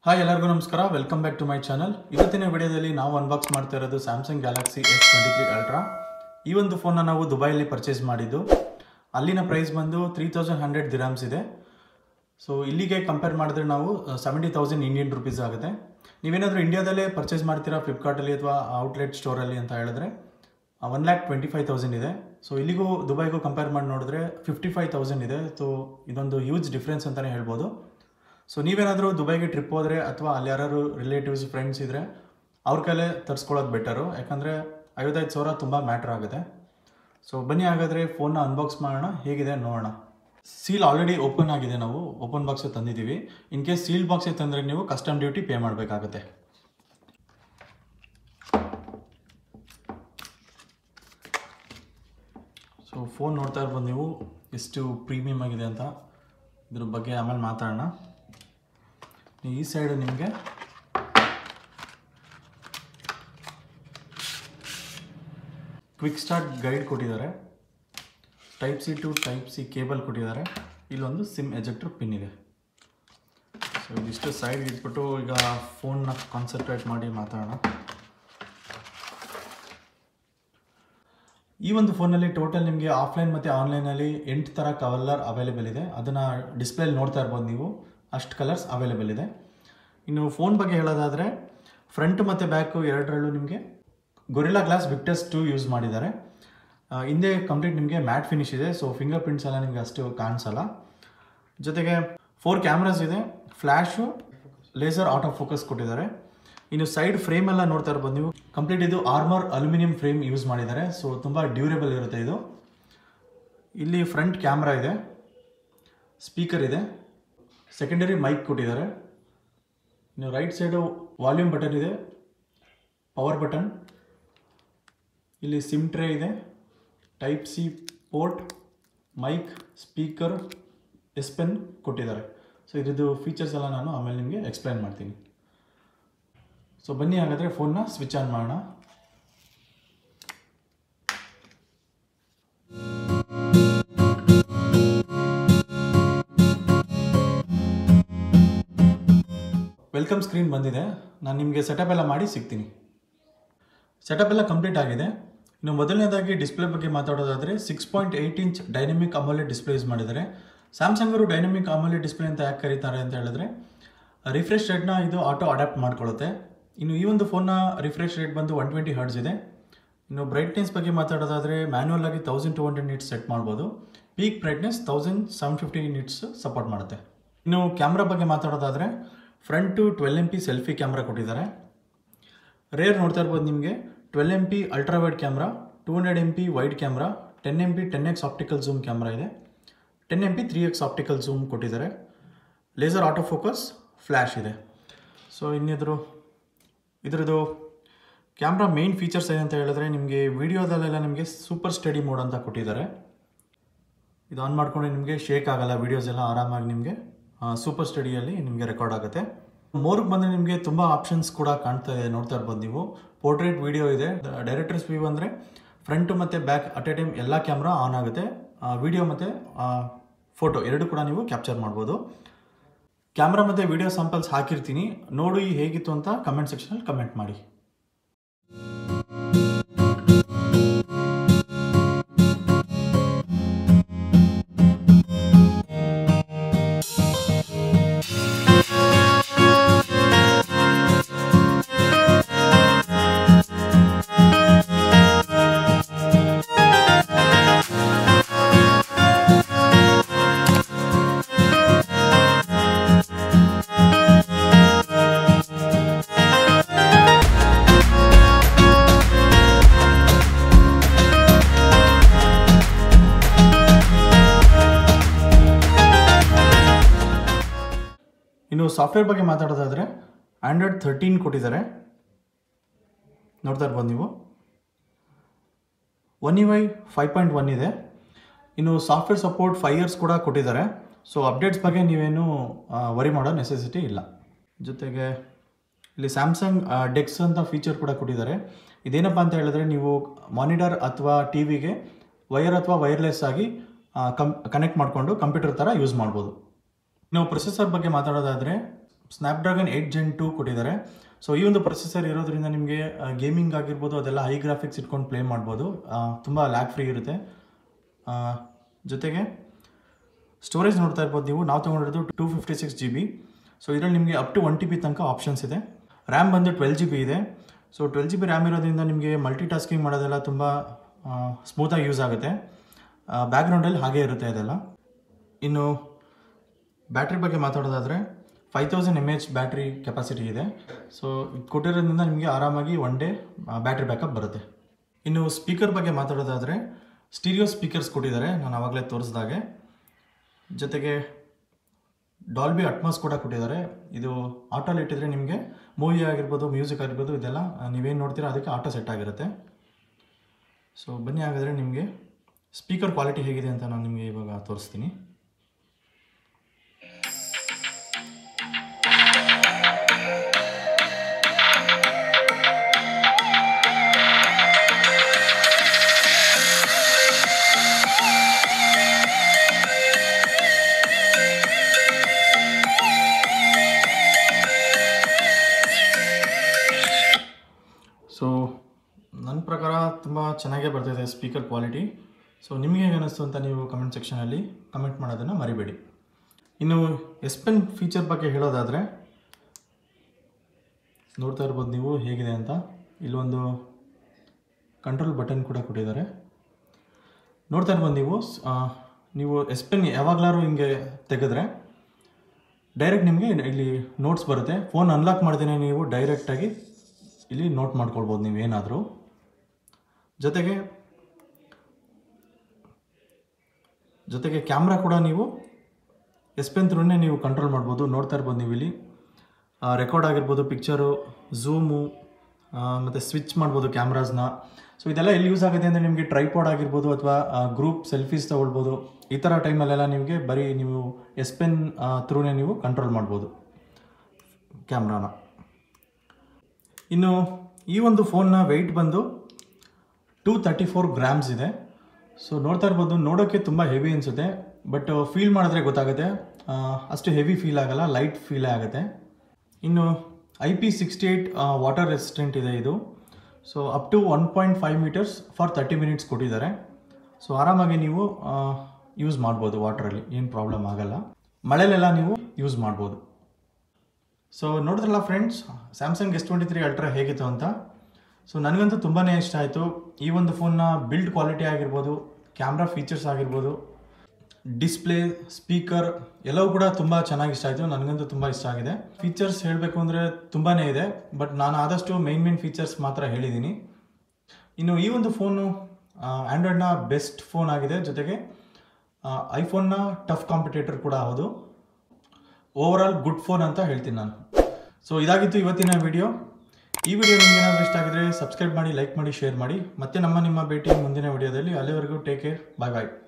hi ಎಲ್ಲರಿಗೂ ನಮಸ್ಕಾರ welcome back to my channel ಇವತ್ತಿನ ವಿಡಿಯೋದಲ್ಲಿ ನಾವು ಅನ್ಬಾಕ್ಸ್ ಮಾಡ್ತಾ ಇರೋದು Samsung Galaxy S twenty three ultra ಈ ಒಂದು ಫೋನ್ನ ನಾವು ದುಬೈಯಲ್ಲಿ ಪರ್ಚೇಸ್ ಮಾಡಿದ್ದು ಅಲ್ಲಿನ ಪ್ರೈಸ್ ಬಂದು ತ್ರೀ ತೌಸಂಡ್ ಹಂಡ್ರೆಡ್ ದಿರಾಮ್ಸ್ ಇದೆ ಸೊ ಇಲ್ಲಿಗೆ ಕಂಪೇರ್ ಮಾಡಿದ್ರೆ ನಾವು ಸೆವೆಂಟಿ ತೌಸಂಡ್ ಇಂಡಿಯನ್ ರುಪೀಸ್ ಆಗುತ್ತೆ ನೀವೇನಾದರೂ ಇಂಡಿಯಾದಲ್ಲೇ ಪರ್ಚೇಸ್ ಮಾಡ್ತೀರಾ ಫ್ಲಿಪ್ಕಾರ್ಟಲ್ಲಿ ಅಥವಾ ಔಟ್ಲೆಟ್ ಸ್ಟೋರಲ್ಲಿ ಅಂತ ಹೇಳಿದ್ರೆ one lakh twenty five thousand ಇದೆ ಸೊ ಇಲ್ಲಿಗೂ ದುಬೈಗೂ ಕಂಪೇರ್ ಮಾಡಿ ನೋಡಿದ್ರೆ ಫಿಫ್ಟಿ ಫೈವ್ ತೌಸಂಡ್ ಇದೆ ಸೊ ಇದೊಂದು ಹ್ಯೂಜ್ ಡಿಫ್ರೆನ್ಸ್ ಅಂತಲೇ ಹೇಳ್ಬೋದು ಸೊ ನೀವೇನಾದರೂ ದುಬೈಗೆ ಟ್ರಿಪ್ ಹೋದರೆ ಅಥವಾ ಅಲ್ಲಿ ಯಾರು ರಿಲೇಟಿವ್ಸ್ ಫ್ರೆಂಡ್ಸ್ ಇದ್ದರೆ ಅವ್ರ ಕೈಲೇ ತರಿಸ್ಕೊಳ್ಳೋದು ಬೆಟರು ಯಾಕಂದರೆ ಐವತ್ತೈದು ಸಾವಿರ ತುಂಬ ಮ್ಯಾಟ್ರ್ ಆಗುತ್ತೆ ಸೊ ಬನ್ನಿ ಹಾಗಾದರೆ ಫೋನ್ನ ಅನ್ಬಾಕ್ಸ್ ಮಾಡೋಣ ಹೇಗಿದೆ ನೋಡೋಣ ಸೀಲ್ ಆಲ್ರೆಡಿ ಓಪನ್ ಆಗಿದೆ ನಾವು ಓಪನ್ ಬಾಕ್ಸೇ ತಂದಿದ್ದೀವಿ ಇನ್ ಕೇಸ್ ಸೀಲ್ ಬಾಕ್ಸೇ ತಂದರೆ ನೀವು ಕಸ್ಟಮ್ ಡ್ಯೂಟಿ ಪೇ ಮಾಡಬೇಕಾಗುತ್ತೆ ಸೊ ಫೋನ್ ನೋಡ್ತಾ ಇರ್ಬೋದು ನೀವು ಎಷ್ಟು ಪ್ರೀಮಿಯಮ್ ಆಗಿದೆ ಅಂತ ಇದ್ರ ಬಗ್ಗೆ ಆಮೇಲೆ ಮಾತಾಡೋಣ ಈ ಸೈಡು ನಿಮಗೆ ಕ್ವಿಕ್ ಸ್ಟಾರ್ಟ್ ಗೈಡ್ ಕೊಟ್ಟಿದ್ದಾರೆ type C to type C cable ಕೊಟ್ಟಿದ್ದಾರೆ ಇಲ್ಲೊಂದು ಸಿಮ್ ಎಜೆಕ್ಟರ್ ಪಿನ್ ಇದೆ ಸೊ ಇದಿಷ್ಟು ಸೈಡ್ ಇಟ್ಬಿಟ್ಟು ಈಗ ಫೋನ್ನ ಕಾನ್ಸಂಟ್ರೇಟ್ ಮಾಡಿ ಮಾತಾಡೋಣ ಈ ಒಂದು ಫೋನಲ್ಲಿ ಟೋಟಲ್ ನಿಮಗೆ ಆಫ್ಲೈನ್ ಮತ್ತು ಆನ್ಲೈನಲ್ಲಿ ಎಂಟು ಥರ ಕಲರ್ ಅವೈಲೇಬಲ್ ಇದೆ ಅದನ್ನು ಡಿಸ್ಪ್ಲೇಲಿ ನೋಡ್ತಾ ಇರ್ಬೋದು ನೀವು ಅಷ್ಟು ಕಲರ್ಸ್ ಅವೈಲೇಬಲ್ ಇದೆ ಇನ್ನು ಫೋನ್ ಬಗ್ಗೆ ಹೇಳೋದಾದರೆ ಫ್ರಂಟ್ ಮತ್ತು ಬ್ಯಾಕು ಎರಡರಲ್ಲೂ ನಿಮಗೆ Gorilla Glass Victus two use ಮಾಡಿದ್ದಾರೆ ಆ, ಹಿಂದೆ ಕಂಪ್ಲೀಟ್ ನಿಮಗೆ ಮ್ಯಾಟ್ ಫಿನಿಶ್ ಇದೆ ಸೊ ಫಿಂಗರ್ ಪ್ರಿಂಟ್ಸ್ ಎಲ್ಲ ನಿಮಗೆ ಅಷ್ಟು ಕಾಣಿಸಲ್ಲ ಜೊತೆಗೆ ಫೋರ್ ಕ್ಯಾಮ್ರಾಸ್ ಇದೆ ಫ್ಲ್ಯಾಶು ಲೇಸರ್ ಆಟೋ ಫೋಕಸ್ ಕೊಟ್ಟಿದ್ದಾರೆ ಇನ್ನು ಸೈಡ್ ಫ್ರೇಮ್ ಎಲ್ಲ ನೋಡ್ತಾ ಇರ್ಬೋದು ನೀವು ಕಂಪ್ಲೀಟ್ ಇದು ಆರ್ಮರ್ ಅಲ್ಯೂಮಿನಿಯಂ ಫ್ರೇಮ್ ಯೂಸ್ ಮಾಡಿದ್ದಾರೆ ಸೊ ತುಂಬ ಡ್ಯೂರೇಬಲ್ ಇರುತ್ತೆ ಇದು ಇಲ್ಲಿ ಫ್ರಂಟ್ ಕ್ಯಾಮ್ರಾ ಇದೆ ಸ್ಪೀಕರ್ ಇದೆ ಸೆಕೆಂಡರಿ ಮೈಕ್ ಕೊಟ್ಟಿದ್ದಾರೆ ಇನ್ನು ರೈಟ್ ಸೈಡು ವಾಲ್ಯೂಮ್ ಬಟನ್ ಇದೆ ಪವರ್ ಬಟನ್ ಇಲ್ಲಿ ಸಿಮ್ ಟ್ರೇ ಇದೆ type C port mic speaker S pen ಕೊಟ್ಟಿದ್ದಾರೆ ಸೊ ಇದ್ರದ್ದು ಫೀಚರ್ಸ್ ಎಲ್ಲ ನಾನು ಆಮೇಲೆ ನಿಮಗೆ ಎಕ್ಸ್ಪ್ಲೈನ್ ಮಾಡ್ತೀನಿ ಸೊ ಬನ್ನಿ ಹಾಗಾದರೆ ಫೋನ್ನ ಸ್ವಿಚ್ ಆನ್ ಮಾಡೋಣ ವೆಲ್ಕಮ್ ಸ್ಕ್ರೀನ್ ಬಂದಿದೆ ನಾನು ನಿಮಗೆ ಸೆಟಪ್ ಎಲ್ಲ ಮಾಡಿ ಸಿಗ್ತೀನಿ ಸೆಟಪ್ ಎಲ್ಲ ಕಂಪ್ಲೀಟ್ ಆಗಿದೆ ಇನ್ನು ಮೊದಲನೇದಾಗಿ ಡಿಸ್ಪ್ಲೇ ಬಗ್ಗೆ ಮಾತಾಡೋದಾದರೆ six point eight inch dynamic AMOLED display use ಮಾಡಿದ್ದಾರೆ ಸ್ಯಾಮ್ಸಂಗ್ ಅವರು ಡೈನಮಿಕ್ ಅಮೋಲೆಡ್ ಡಿಸ್ಪ್ಲೇ ಅಂತ ಯಾಕೆ ಕರೀತಾರೆ ಅಂತ ಹೇಳಿದ್ರೆ ರಿಫ್ರೆಶ್ ರೇಟ್ನ ಇದು ಆಟೋ ಅಡಾಪ್ಟ್ ಮಾಡ್ಕೊಳ್ಳುತ್ತೆ ಇನ್ನು ಈ ಒಂದು ಫೋನ್ನ ರಿಫ್ರೆಶ್ ರೇಟ್ ಬಂದು ಒನ್ ಟ್ವೆಂಟಿ ಹರ್ಡ್ಸ್ ಇದೆ ಇನ್ನು ಬ್ರೈಟ್ನೆಸ್ ಬಗ್ಗೆ ಮಾತಾಡೋದಾದರೆ ಮ್ಯಾನ್ಯಲ್ ಆಗಿ thousand two hundred nits set ಮಾಡ್ಬೋದು peak brightness thousand seven fifty nits support ಮಾಡುತ್ತೆ ಇನ್ನು ಕ್ಯಾಮ್ರಾ ಬಗ್ಗೆ ಮಾತಾಡೋದಾದರೆ front twelve M P selfie camera ಕೊಟ್ಟಿದ್ದಾರೆ ರೇರ್ ನೋಡ್ತಾ ಇರ್ಬೋದು ನಿಮಗೆ twelve M P ultra wide camera two hundred M P wide camera ten M P ten X optical zoom camera ಇದೆ ten M P three X optical zoom ಕೊಟ್ಟಿದ್ದಾರೆ laser auto focus flash ಇದೆ so ಇನ್ನಿದ್ರು ಇದ್ರದ್ದು camera main features ಏನಂತ ಹೇಳಿದ್ರೆ ನಿಮಗೆ ವಿಡಿಯೋದಲ್ಲೆಲ್ಲ ನಿಮಗೆ super study mode ಅಂತ ಕೊಟ್ಟಿದ್ದಾರೆ ಇದು ಆನ್ ಮಾಡ್ಕೊಂಡು ನಿಮಗೆ ಶೇಕ್ ಆಗಲ್ಲ ವಿಡಿಯೋಸ್ ಎಲ್ಲ ಆರಾಮಾಗಿ ನಿಮಗೆ ಸೂಪರ್ ಸ್ಟಡಿಯಲ್ಲಿ ನಿಮಗೆ ರೆಕಾರ್ಡ್ ಆಗುತ್ತೆ ಮೋರ್ಗೆ ಬಂದರೆ ನಿಮಗೆ ತುಂಬ ಆಪ್ಷನ್ಸ್ ಕೂಡ ಕಾಣ್ತಾ ಇದೆ ನೋಡ್ತಾ ಇರ್ಬೋದು ನೀವು ಪೋರ್ಟ್ರೇಟ್ ವಿಡಿಯೋ ಇದೆ ಡೈರೆಕ್ಟರ್ಸ್ ವ್ಯೂ ಅಂದರೆ ಫ್ರಂಟ್ ಮತ್ತು ಬ್ಯಾಕ್ ಅಟ್ ಎ ಟೈಮ್ ಎಲ್ಲ ಕ್ಯಾಮ್ರಾ ಆನ್ ಆಗುತ್ತೆ ವಿಡಿಯೋ ಮತ್ತು ಫೋಟೋ ಎರಡು ಕೂಡ ನೀವು ಕ್ಯಾಪ್ಚರ್ ಮಾಡ್ಬೋದು ಕ್ಯಾಮ್ರಾ ಮತ್ತು ವಿಡಿಯೋ ಸ್ಯಾಂಪಲ್ಸ್ ಹಾಕಿರ್ತೀನಿ ನೋಡಿ ಹೇಗಿತ್ತು ಅಂತ ಕಮೆಂಟ್ ಸೆಕ್ಷನಲ್ಲಿ ಕಮೆಂಟ್ ಮಾಡಿ ಇನ್ನು ಸಾಫ್ಟ್ವೇರ್ ಬಗ್ಗೆ ಮಾತಾಡೋದಾದರೆ ಆ್ಯಂಡ್ರಾಯ್ಡ್ ಥರ್ಟೀನ್ ಕೊಟ್ಟಿದ್ದಾರೆ ನೋಡ್ತಾ ಇರ್ಬೋದು ನೀವು one U I five point one ಇದೆ ಇನ್ನು ಸಾಫ್ಟ್ವೇರ್ ಸಪೋರ್ಟ್ ಫೈವ್ ಇಯರ್ಸ್ ಕೂಡ ಕೊಟ್ಟಿದ್ದಾರೆ ಸೊ ಅಪ್ಡೇಟ್ಸ್ ಬಗ್ಗೆ ನೀವೇನು ವರಿ ಮಾಡೋ ನೆಸೆಸಿಟಿ ಇಲ್ಲ ಜೊತೆಗೆ ಇಲ್ಲಿ ಸ್ಯಾಮ್ಸಂಗ್ ಡೆಕ್ಸ್ ಅಂತ ಫೀಚರ್ ಕೂಡ ಕೊಟ್ಟಿದ್ದಾರೆ ಇದೇನಪ್ಪ ಅಂತ ಹೇಳಿದ್ರೆ ನೀವು ಮಾನಿಟರ್ ಅಥವಾ ಟಿ ವಿಗೆ ವೈರ್ ಅಥವಾ ವೈರ್ಲೆಸ್ ಆಗಿ ಕಮ್ ಕನೆಕ್ಟ್ ಮಾಡಿಕೊಂಡು ಕಂಪ್ಯೂಟರ್ ಥರ ಯೂಸ್ ಮಾಡ್ಬೋದು ನಾವು ಪ್ರೊಸೆಸರ್ ಬಗ್ಗೆ ಮಾತಾಡೋದಾದರೆ ಸ್ನ್ಯಾಪ್ಡ್ರ್ಯಾಗನ್ ಏಯ್ಟ್ ಜೆನ್ ಟೂ ಕೊಟ್ಟಿದ್ದಾರೆ ಸೊ ಈ ಒಂದು ಪ್ರೊಸೆಸರ್ ಇರೋದ್ರಿಂದ ನಿಮಗೆ ಗೇಮಿಂಗ್ ಆಗಿರ್ಬೋದು ಅದೆಲ್ಲ ಹೈ ಗ್ರಾಫಿಕ್ಸ್ ಇಟ್ಕೊಂಡು ಪ್ಲೇ ಮಾಡ್ಬೋದು ತುಂಬ ಲ್ಯಾಕ್ ಫ್ರೀ ಇರುತ್ತೆ ಆ, ಜೊತೆಗೆ ಸ್ಟೋರೇಜ್ ನೋಡ್ತಾ ಇರ್ಬೋದು ನೀವು ನಾವು ತೊಗೊಂಡಿರೋದು two fifty six G B so ಇದರಲ್ಲಿ ನಿಮಗೆ up to one T B ತನಕ ಆಪ್ಷನ್ಸ್ ಇದೆ ರ್ಯಾಮ್ ಬಂದು ಟ್ವೆಲ್ ಜಿ ಬಿ ಇದೆ so twelve G B RAM ಇರೋದ್ರಿಂದ ನಿಮಗೆ ಮಲ್ಟಿ ಟಾಸ್ಕಿಂಗ್ ಮಾಡೋದೆಲ್ಲ ತುಂಬ ಸ್ಮೂತಾಗಿ ಯೂಸ್ ಆಗುತ್ತೆ ಬ್ಯಾಕ್ಗ್ರೌಂಡಲ್ಲಿ ಹಾಗೆ ಇರುತ್ತೆ ಅದೆಲ್ಲ ಇನ್ನು ಬ್ಯಾಟ್ರಿ ಬಗ್ಗೆ ಮಾತಾಡೋದಾದರೆ five thousand M H battery capacity ಇದೆ ಸೊ ಇದು ಕೊಟ್ಟಿರೋದ್ರಿಂದ ನಿಮಗೆ ಆರಾಮಾಗಿ ಒನ್ ಡೇ ಬ್ಯಾಟ್ರಿ ಬ್ಯಾಕಪ್ ಬರುತ್ತೆ ಇನ್ನು ಸ್ಪೀಕರ್ ಬಗ್ಗೆ ಮಾತಾಡೋದಾದರೆ ಸ್ಟೀರಿಯೋ ಸ್ಪೀಕರ್ಸ್ ಕೊಟ್ಟಿದ್ದಾರೆ ನಾನು ಆವಾಗಲೇ ತೋರಿಸ್ದಾಗೆ ಜೊತೆಗೆ ಡಾಲ್ಬಿ ಅಟ್ಮಾಸ್ ಕೂಡ ಕೊಟ್ಟಿದ್ದಾರೆ ಇದು ಆಟೋಲ್ಲಿ ಇಟ್ಟಿದ್ರೆ ನಿಮಗೆ ಮೂವಿ ಆಗಿರ್ಬೋದು ಮ್ಯೂಸಿಕ್ ಆಗಿರ್ಬೋದು ಇದೆಲ್ಲ ಆ, ನೀವೇನು ನೋಡ್ತೀರಾ ಅದಕ್ಕೆ ಆಟೋ ಸೆಟ್ ಆಗಿರುತ್ತೆ ಸೊ ಬನ್ನಿ ಹಾಗಾದರೆ ನಿಮಗೆ ಸ್ಪೀಕರ್ ಕ್ವಾಲಿಟಿ ಹೇಗಿದೆ ಅಂತ ನಾನು ನಿಮಗೆ ಇವಾಗ ತೋರಿಸ್ತೀನಿ ಸೊ ನನ್ನ ಪ್ರಕಾರ ತುಂಬ ಚೆನ್ನಾಗೇ ಬರ್ತಿದೆ ಸ್ಪೀಕರ್ ಕ್ವಾಲಿಟಿ ಸೊ ನಿಮಗೆ ಹೇಗೆ ಅನ್ನಿಸ್ತು ಅಂತ ನೀವು ಕಮೆಂಟ್ ಸೆಕ್ಷನಲ್ಲಿ ಕಮೆಂಟ್ ಮಾಡೋದನ್ನು ಮರಿಬೇಡಿ ಇನ್ನು ಎಸ್ ಪೆನ್ ಫೀಚರ್ ಬಗ್ಗೆ ಹೇಳೋದಾದರೆ ನೋಡ್ತಾ ಇರ್ಬೋದು ನೀವು ಹೇಗಿದೆ ಅಂತ ಇಲ್ಲೊಂದು ಕಂಟ್ರೋಲ್ ಬಟನ್ ಕೂಡ ಕೊಟ್ಟಿದ್ದಾರೆ ನೋಡ್ತಾ ಇರ್ಬೋದು ನೀವು ಸ್- ಆ, ನೀವು ಎಸ್ ಪೆನ್ ಯಾವಾಗಲಾರು ಹಿಂಗೆ ತೆಗೆದ್ರೆ ಡೈರೆಕ್ಟ್ ನಿಮಗೆ ಇಲ್ಲಿ ನೋಟ್ಸ್ ಬರುತ್ತೆ ಫೋನ್ ಅನ್ಲಾಕ್ ಮಾಡ್ದೇನೆ ನೀವು ಡೈರೆಕ್ಟಾಗಿ ಇಲ್ಲಿ ನೋಟ್ ಮಾಡ್ಕೊಳ್ಬೋದು ನೀವು ಏನಾದರೂ ಜೊತೆಗೆ ಜೊತೆಗೆ ಕ್ಯಾಮ್ರಾ ಕೂಡ ನೀವು ಎಸ್ ಪೆನ್ ತ್ರೂನೇ ನೀವು ಕಂಟ್ರೋಲ್ ಮಾಡ್ಬೋದು ನೋಡ್ತಾ ಇರ್ಬೋದು ನೀವು ಇಲ್ಲಿ ರೆಕಾರ್ಡ್ ಆಗಿರ್ಬೋದು ಪಿಕ್ಚರು ಝೂಮು ಮತ್ತು ಸ್ವಿಚ್ ಮಾಡ್ಬೋದು ಕ್ಯಾಮ್ರಾಸ್ನ ಸೊ ಇದೆಲ್ಲ ಎಲ್ಲಿ ಯೂಸ್ ಆಗುತ್ತೆ ಅಂದರೆ ನಿಮಗೆ ಟ್ರೈಪಾಡ್ ಆಗಿರ್ಬೋದು ಅಥವಾ ಗ್ರೂಪ್ ಸೆಲ್ಫೀಸ್ ತೊಗೊಳ್ಬೋದು ಈ ಥರ ಟೈಮಲ್ಲೆಲ್ಲ ನಿಮಗೆ ಬರೀ ನೀವು ಎಸ್ ಪೆನ್ ತ್ರೂನೇ ನೀವು ಕಂಟ್ರೋಲ್ ಮಾಡ್ಬೋದು ಕ್ಯಾಮ್ರಾನ ಇನ್ನು ಈ ಒಂದು ಫೋನ್ನ ವೆಯ್ಟ್ ಬಂದು ಟೂ ತರ್ಟಿ ಫೋರ್ ಗ್ರಾಮ್ಸ್ ಇದೆ ಸೊ ನೋಡ್ತಾ ಇರ್ಬೋದು ನೋಡೋಕ್ಕೆ ತುಂಬ ಹೆವಿ ಅನಿಸುತ್ತೆ ಬಟ್ ಫೀಲ್ ಮಾಡಿದ್ರೆ ಗೊತ್ತಾಗುತ್ತೆ ಆ, ಅಷ್ಟು ಹೆವಿ ಫೀಲ್ ಆಗಲ್ಲ ಲೈಟ್ ಫೀಲೇ ಆಗುತ್ತೆ ಇನ್ನು I P sixty eight water resistant ಇದೆ ಇದು so up to one point five metres for thirty minutes ಕೊಟ್ಟಿದ್ದಾರೆ ಸೊ ಆರಾಮಾಗಿ ನೀವು ಯೂಸ್ ಮಾಡ್ಬೋದು ವಾಟ್ರಲ್ಲಿ ಏನು ಪ್ರಾಬ್ಲಮ್ ಆಗಲ್ಲ ಮಳೆಲೆಲ್ಲ ನೀವು ಯೂಸ್ ಮಾಡ್ಬೋದು ಸೊ ನೋಡಿದ್ರಲ್ಲ friends Samsung S twenty three ultra ಹೇಗಿತ್ತು ಅಂತ ಸೊ ನನಗಂತೂ ತುಂಬಾ ಇಷ್ಟ ಆಯಿತು ಈ ಒಂದು ಫೋನ್ನ ಬಿಲ್ಡ್ ಕ್ವಾಲಿಟಿ ಆಗಿರ್ಬೋದು ಕ್ಯಾಮ್ರಾ ಫೀಚರ್ಸ್ ಆಗಿರ್ಬೋದು ಡಿಸ್ಪ್ಲೇ ಸ್ಪೀಕರ್ ಎಲ್ಲವೂ ಕೂಡ ತುಂಬ ಚೆನ್ನಾಗಿ ಇಷ್ಟ ಆಯಿತು ನನಗಂತೂ ತುಂಬ ಇಷ್ಟ ಆಗಿದೆ ಫೀಚರ್ಸ್ ಹೇಳಬೇಕು ಅಂದರೆ ತುಂಬಾ ಇದೆ ಬಟ್ ನಾನು ಆದಷ್ಟು ಮೈನ್ ಮೇನ್ ಫೀಚರ್ಸ್ ಮಾತ್ರ ಹೇಳಿದ್ದೀನಿ ಇನ್ನು ಈ ಒಂದು ಫೋನು ಆ್ಯಂಡ್ರಾಯ್ಡ್ನ ಬೆಸ್ಟ್ ಫೋನ್ ಆಗಿದೆ ಜೊತೆಗೆ ಐಫೋನ್ನ ಟಫ್ ಕಾಂಪಿಟೇಟರ್ ಕೂಡ ಹೌದು ಓವರ್ ಆಲ್ ಗುಡ್ ಫೋನ್ ಅಂತ ಹೇಳ್ತೀನಿ ನಾನು ಸೊ ಇದಾಗಿತ್ತು ಇವತ್ತಿನ ವಿಡಿಯೋ ಈ ವಿಡಿಯೋ ನಿಮ್ಗೆ ಏನಾದರೂ ಇಷ್ಟ ಆಗಿದ್ರೆ ಸಬ್ಸ್ಕ್ರೈಬ್ ಮಾಡಿ ಲೈಕ್ ಮಾಡಿ ಶೇರ್ ಮಾಡಿ ಮತ್ತೆ ನಮ್ಮ ನಿಮ್ಮ ಭೇಟಿ ಮುಂದಿನ ವಿಡಿಯೋದಲ್ಲಿ ಅಲ್ಲಿವರೆಗೂ ಟೇಕ್ ಕೇರ್ ಬಾಯ್ ಬಾಯ್